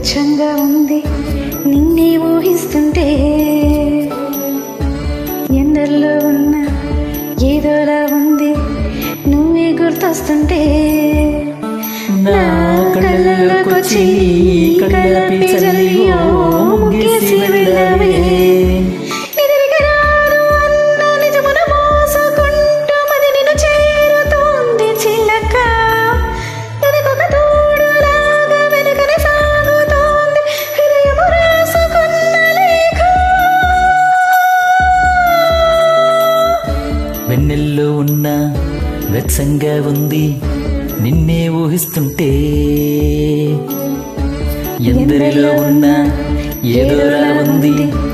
వెచ్చంగా ఉంది నిన్నే ఊహిస్తుంటే ఎందరిలో ఉన్న ఏదోలా ఉంది నువ్వే గుర్తొస్తుంటే నా కళ్ళలోకొచ్చి కళ్ళపి చల్లి ఓ ముగ్గేసి వెళ్ళవే ఎదిరిగి రాదు అన్న నిజమున మోసుకుంటూ మది నిన్ను చేరుతోంది చిలక ఎదకొక తోడులాగా వెనుకనే సాగుతోంది హృదయము రాసుకున్న లేఖ వెన్నెల్లో ఉన్న వెచ్చంగా ఉంది నిన్నే ఊహిస్తుంటే ఎందరిలో ఉన్న ఏదోలా ఉంది